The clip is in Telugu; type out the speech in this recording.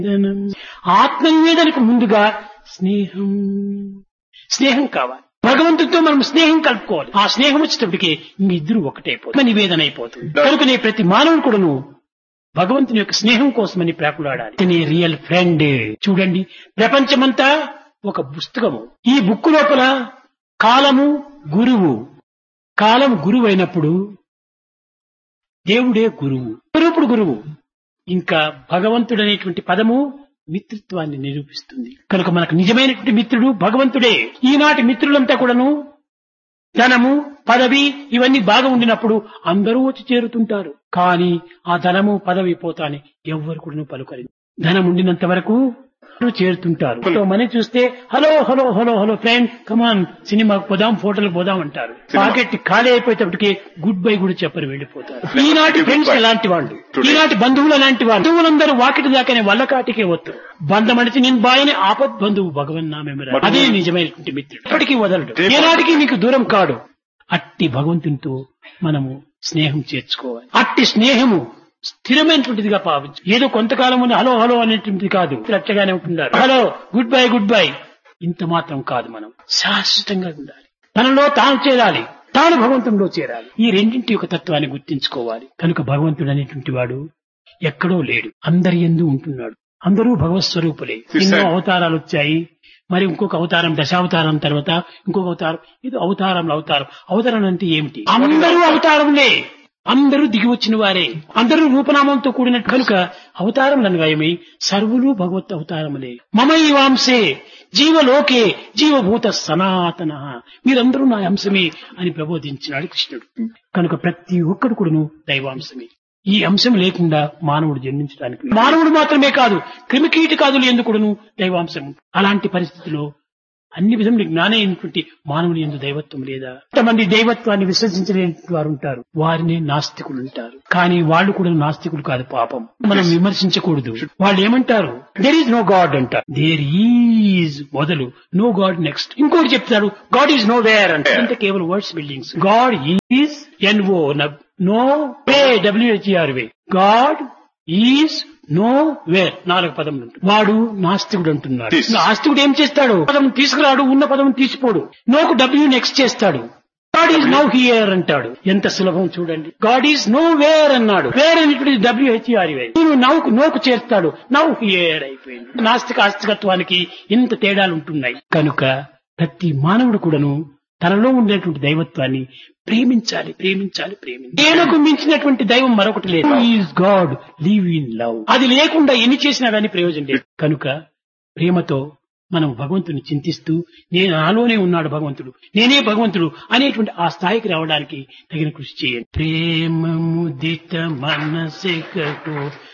ఆత్మనివేదనకు ముందుగా స్నేహం స్నేహం కావాలి భగవంతుడితో మనం స్నేహం కలుపుకోవాలి ఆ స్నేహం వచ్చేటప్పటికి మీ ఇద్దరు ఒకటైపోతుంది నివేదన అయిపోతుంది కనుకనే ప్రతి మానవుడు కూడాను భగవంతుని యొక్క స్నేహం కోసమని ప్రాకులాడాలి ఇతని రియల్ ఫ్రెండ్ చూడండి ప్రపంచమంతా ఒక పుస్తకము ఈ బుక్ లోపల కాలము గురువు కాలం గురువు అయినప్పుడు దేవుడే గురువు స్వరూపుడు గురువు ఇంకా భగవంతుడు అనేటువంటి పదము మిత్రత్వాన్ని నిరూపిస్తుంది కనుక మనకు నిజమైనటువంటి మిత్రుడు భగవంతుడే ఈనాటి మిత్రులంతా కూడాను ధనము పదవి ఇవన్నీ బాగా ఉండినప్పుడు అందరూ వచ్చి చేరుతుంటారు కానీ ఆ ధనము పదవి పోతాని ఎవ్వరు కూడా పలుకరి ధనం ఉండినంత వరకు చేరుతుంటారు మనం చూస్తే hello hello hello hello friend come on సినిమాకు పోదాం ఫోటోలకు పోదాం అంటారు పాకెట్ ఖాళీ అయిపోయేటప్పటికి గుడ్ బై కూడా చెప్పరు వెళ్ళిపోతారు ఈనాటి ఫ్రెండ్స్ ఎలాంటి వాళ్ళు ఈనాటి బంధువులు అలాంటి వాళ్ళు బంధువులందరూ వాకిటి దాకానే వల్ల కాటికే వద్దు బంధమడిచి నేను బాయని ఆపద్ బంధువు భగవన్ నామెమరా అదే నిజమైనటువంటి మిత్రుడు ఎప్పటికీ వదలడు ఏనాటికి నీకు దూరం కాడు అట్టి భగవంతునితో మనము స్నేహం చేర్చుకోవాలి అట్టి స్నేహము స్థిరమైనటువంటిదిగా భావించు ఏదో కొంతకాలం హలో హలో అనేటువంటిది కాదు రచ్చగానే ఉంటున్నారు hello goodbye goodbye ఇంత మాత్రం కాదు మనం శాశ్వతంగా ఉండాలి తనలో తాను చేరాలి తాను భగవంతునిలో చేరాలి ఈ రెండింటి యొక్క తత్వాన్ని గుర్తించుకోవాలి కనుక భగవంతుడు అనేటువంటి వాడు ఎక్కడో లేడు అందరి ఎందు ఉంటున్నాడు అందరూ భగవత్ స్వరూపులే ఎన్నో అవతారాలు వచ్చాయి మరి ఇంకొక అవతారం దశావతారం తర్వాత ఇంకొక అవతారం ఇది అవతారంలో అవతారం అవతారం అంటే ఏమిటి అందరూ అవతారంలే అందరూ దిగి వచ్చిన వారే అందరూ రూపనామంతో కూడిన కనుక అవతారం అన్వయమై సర్వులు భగవత్ అవతారములే మమ ఈ వాంసే జీవలోకే జీవభూత సనాతన మీరందరూ నా అంశమే అని ప్రబోధించినాడు కృష్ణుడు కనుక ప్రతి ఒక్కడు కూడాను దైవాంశమే ఈ అంశం లేకుండా మానవుడు జన్మించడానికి మానవుడు మాత్రమే కాదు క్రిమికీటకాదులు ఎందుకుడును దైవాంశం అలాంటి పరిస్థితిలో అన్ని విధములు జ్ఞానమైనటువంటి మానవుని ఎందు దైవత్వం లేదా కొంతమంది దైవత్వాన్ని విశ్వసించలేని వారు ఉంటారు వారిని నాస్తికులు ఉంటారు కానీ వాళ్ళు కూడా నాస్తికులు కాదు పాపం మనం విమర్శించకూడదు వాళ్ళు ఏమంటారు దేర్ ఈజ్ నో గాడ్ అంటారు దేర్ ఈజ్ మొదలు నో గాడ్ నెక్స్ట్ ఇంకోటి చెప్తారు గాడ్ ఈజ్ నో వేర్ అంటారు అంటే కేవలం words buildings God is N O no way W H R way God is nowhere నాలుగు పదములు వాడు నాస్తికుడు అంటున్నాడు నాస్తికుడు ఏం చేస్తాడు పదం తీసుకురాడు ఉన్న పదం తీసిపోడు నోకు డబ్ల్యూ నెక్స్ట్ చేస్తాడు గాడ్ ఈజ్ నో హియర్ అంటాడు ఎంత సులభం చూడండి గాడ్ ఈజ్ నో వేర్ అన్నాడు వేర్ అనేటువంటి డబ్ల్యూహెచ్ఆర్ నేను నవ్వుకు నోకు చేస్తాడు నవ్ హియర్ అయిపోయింది నాస్తిక ఆస్తికత్వానికి ఇంత తేడాలు ఉంటున్నాయి కనుక ప్రతి మానవుడు కూడాను తనలో ఉండేటువంటి దైవత్వాన్ని ప్రేమించాలి ప్రేమించాలి ప్రేమించాలి ప్రేమకు మించినటువంటి దైవం మరొకటి లేదు is God live in love అది లేకుండా ఎన్ని చేసినా కానీ ప్రయోజనం లేదు కనుక ప్రేమతో మనం భగవంతుని చింతిస్తూ నేను నాలోనే ఉన్నాడు భగవంతుడు నేనే భగవంతుడు అనేటువంటి ఆ స్థాయికి రావడానికి తగిన కృషి చేయండి ప్రేమ ముదిత మనసెకటో